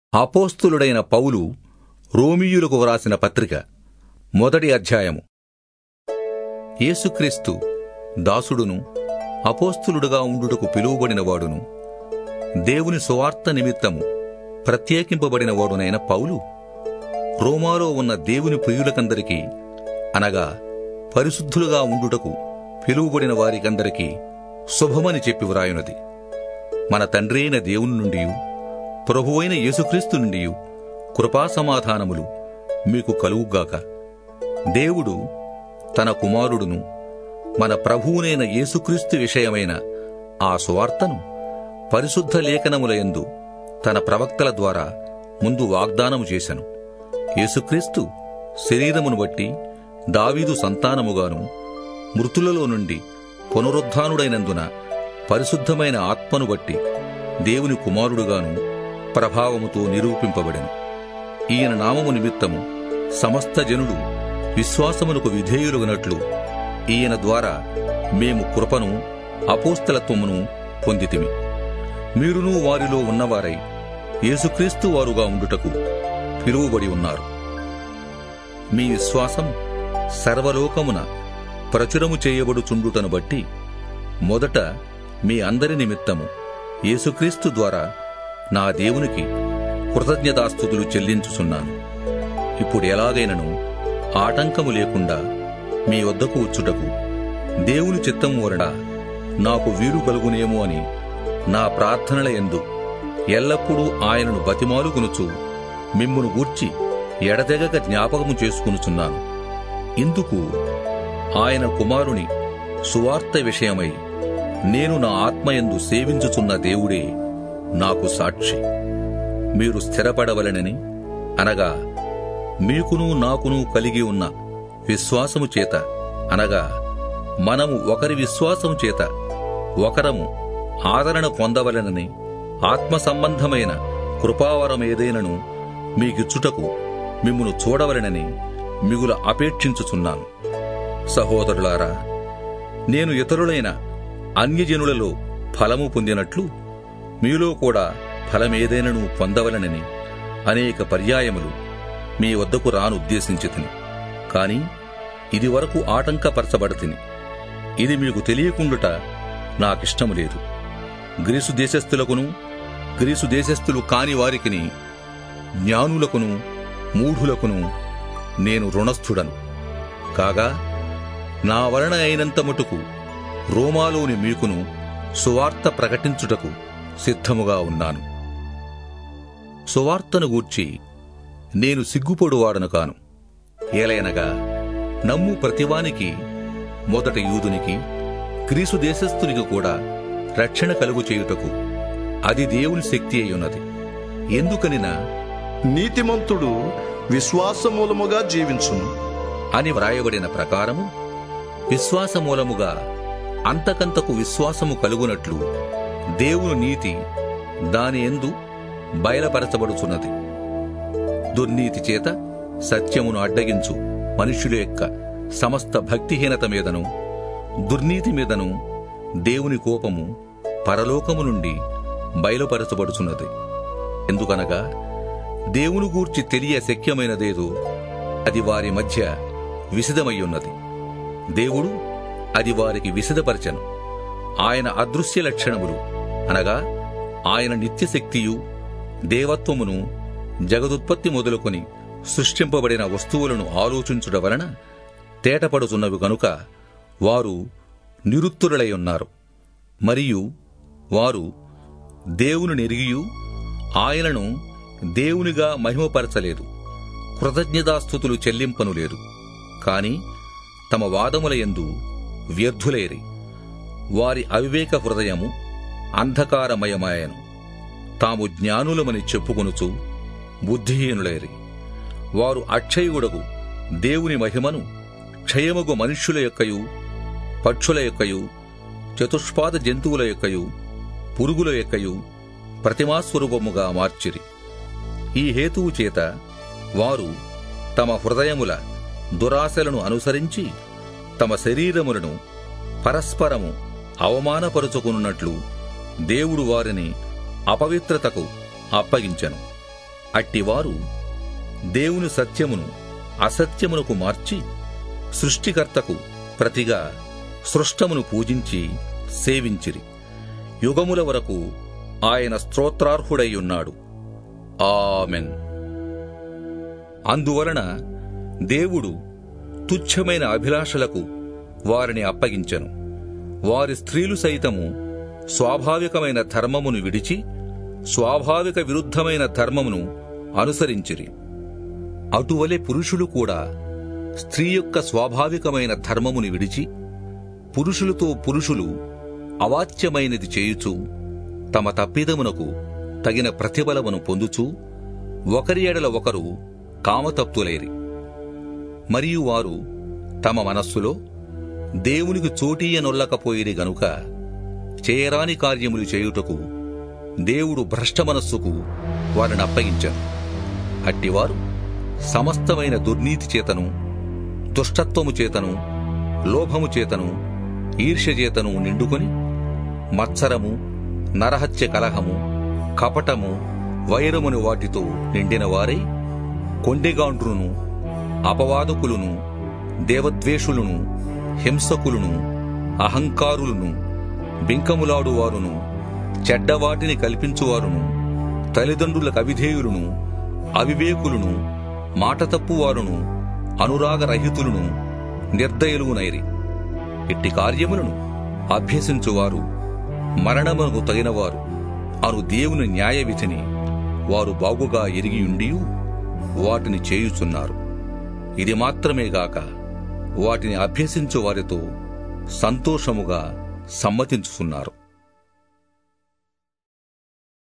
అపోస్తులుడైన పౌలు రోమీయులకు వ్రాసిన పత్రిక మొదటి అధ్యాయము యేసుక్రీస్తు దాసుడును అపోస్తులుడుగా ఉండుటకు పిలువబడినవాడును దేవుని సువార్త నిమిత్తము ప్రత్యేకింపబడినవాడునైన పౌలు రోమాలో ఉన్న దేవుని ప్రియులకందరికీ అనగా పరిశుద్ధులుగా ఉండుటకు పిలువబడిన వారికందరికీ శుభమని చెప్పి వ్రాయునది మన తండ్రి అయిన దేవుని నుండి ప్రభువైన యేసుక్రీస్తు నుండి కృపా సమాధానములు మీకు కలుగుగాక దేవుడు తన కుమారుడును మన ప్రభువునైన యేసుక్రీస్తు విషయమైన ఆ సువార్తను పరిశుద్ధ లేఖనములయందు తన ప్రవక్తల ద్వారా ముందు వాగ్దానము చేశను యేసుక్రీస్తు శరీరమును బట్టి దావీదు సంతానముగాను మృతులలో నుండి పునరుద్ధానుడైనందున పరిశుద్ధమైన ఆత్మను బట్టి దేవుని కుమారుడుగాను ప్రభావముతో నిరూపింపబడెను ఈయన నామము నిమిత్తము సమస్త జనుడు విశ్వాసమునకు విధేయులుగనట్లు ఈయన ద్వారా మేము కృపను అపోస్తలత్వమును పొందితిమి మీరును వారిలో ఉన్నవారై యేసుక్రీస్తు వారుగా ఉండుటకు పిలువబడి ఉన్నారు మీ విశ్వాసం సర్వలోకమున ప్రచురము చేయబడుచుండుటను బట్టి మొదట మీ అందరి నిమిత్తము యేసుక్రీస్తు ద్వారా నా దేవునికి కృతజ్ఞతాస్థుతులు చెల్లించుచున్నాను ఇప్పుడు ఎలాగైనను ఆటంకము లేకుండా మీ వద్దకు వచ్చుటకు దేవుని చిత్తము వలన నాకు వీలు కలుగునేమో అని నా ప్రార్థనల ఎందు ఎల్లప్పుడూ ఆయనను బతిమాలుకొనుచు మిమ్మును గూర్చి ఎడతెగక జ్ఞాపకము చేసుకునుచున్నాను ఇందుకు ఆయన కుమారుని సువార్త విషయమై నేను నా ఆత్మయందు సేవించుచున్న దేవుడే నాకు సాక్షి మీరు స్థిరపడవలనని అనగా మీకును నాకును కలిగి ఉన్న విశ్వాసము చేత అనగా మనము ఒకరి విశ్వాసము చేత ఒకరము ఆదరణ పొందవలనని ఆత్మ సంబంధమైన కృపావరమేదైనను మీకిచ్చుటకు మిమ్మును చూడవలనని మిగుల అపేక్షించుచున్నాను సహోదరులారా నేను ఇతరులైన అన్యజనులలో ఫలము పొందినట్లు మీలో కూడా ఫలమేదైనను పొందవలనని అనేక పర్యాయములు మీ వద్దకు రానుద్దేశించితిని కాని ఇది వరకు ఆటంకపరచబడతిని ఇది మీకు తెలియకుండుట నాకిష్టము లేదు గ్రీసు దేశస్థులకును గ్రీసు దేశస్థులు కాని వారికిని జ్ఞానులకును మూఢులకును నేను రుణస్థుడను కాగా నా వలన అయినంత మటుకు రోమాలోని మీకును సువార్త ప్రకటించుటకు సిద్ధముగా ఉన్నాను సువార్తను గూర్చి నేను సిగ్గుపడువాడను కాను ఏలయనగా నమ్ము ప్రతివానికి మొదట యూదునికి క్రీసు దేశస్థునికి కూడా రక్షణ కలుగు చేయుటకు అది దేవుని శక్తి అయ్యున్నది ఎందుకనినా నీతిమంతుడు విశ్వాసమూలముగా జీవించును అని వ్రాయబడిన ప్రకారము విశ్వాసమూలముగా అంతకంతకు విశ్వాసము కలుగునట్లు దేవుని నీతి దాని ఎందు బయలుపరచబడుచున్నది దుర్నీతి చేత సత్యమును అడ్డగించు మనుష్యుల యొక్క సమస్త భక్తిహీనత మీదను దుర్నీతి మీదను దేవుని కోపము పరలోకము నుండి బయలుపరచబడుచున్నది ఎందుకనగా దేవుని గూర్చి తెలియ శక్యమైనదేదో అది వారి మధ్య విశదమయ్యున్నది దేవుడు అది వారికి విశదపరచను ఆయన అదృశ్య లక్షణములు అనగా ఆయన నిత్యశక్తియు దేవత్వమును జగదుత్పత్తి మొదలుకొని సృష్టింపబడిన వస్తువులను ఆలోచించుట వలన తేటపడుతున్నవి గనుక వారు నిరుత్తురులై ఉన్నారు మరియు వారు దేవుని నెరిగియు ఆయనను దేవునిగా మహిమపరచలేదు కృతజ్ఞతాస్థుతులు చెల్లింపను లేదు కాని తమ వాదముల యందు వ్యర్థులేరి వారి అవివేక హృదయము అంధకారమయమాయను తాము జ్ఞానులమని చెప్పుకొనుచు బుద్ధిహీనులేరి వారు అక్షయుడగు దేవుని మహిమను క్షయమగు మనుష్యుల యొక్కయు పక్షుల యొక్కయు చతుష్పాద జంతువుల యొక్కయు పురుగుల యొక్కయు ప్రతిమాస్వరూపముగా మార్చిరి ఈ హేతువు చేత వారు తమ హృదయముల దురాశలను అనుసరించి తమ శరీరములను పరస్పరము అవమానపరుచుకున్నట్లు దేవుడు వారిని అపవిత్రతకు అప్పగించెను అట్టివారు దేవుని సత్యమును అసత్యమునకు మార్చి సృష్టికర్తకు ప్రతిగా సృష్టమును పూజించి సేవించిరి యుగముల వరకు ఆయన స్తోత్రార్హుడై ఉన్నాడు ఆమెన్ అందువలన దేవుడు తుచ్చమైన అభిలాషలకు వారిని అప్పగించెను వారి స్త్రీలు సైతము స్వాభావికమైన ధర్మమును విడిచి స్వాభావిక విరుద్ధమైన ధర్మమును అనుసరించిరి అటువలే పురుషులు కూడా స్త్రీ యొక్క స్వాభావికమైన ధర్మమును విడిచి పురుషులతో పురుషులు అవాచ్యమైనది చేయుచు తమ తప్పిదమునకు తగిన ప్రతిఫలమును పొందుచూ ఒకరి ఎడల ఒకరు కామతప్తులైరి మరియు వారు తమ మనస్సులో దేవునికి చోటీయనొల్లకపోయిరి గనుక చేయరాని కార్యములు చేయుటకు దేవుడు భ్రష్ట మనస్సుకు వారిని అప్పగించారు అట్టివారు సమస్తమైన దుర్నీతి చేతను దుష్టత్వము చేతను లోభము చేతను ఈర్ష్య చేతను నిండుకొని మత్సరము నరహత్య కలహము కపటము వైరముని వాటితో నిండిన వారై కొండెగాండ్రును అపవాదకులను దేవద్వేషులను హింసకులను అహంకారులను బింకములాడువారును చెడ్డవాటిని కల్పించువారును తల్లిదండ్రులకు అవిధేయులను అవివేకులను మాట తప్పువారును అనురాగరహితులను నిర్దయులునైరి ఇట్టి కార్యములను అభ్యసించువారు మరణమునకు తగినవారు అను దేవుని న్యాయ విధిని వారు బాగుగా ఎరిగియుండియు వాటిని చేయుచున్నారు ఇది మాత్రమే గాక వాటిని అభ్యసించు వారితో సంతోషముగా సమ్మతించుచున్నారు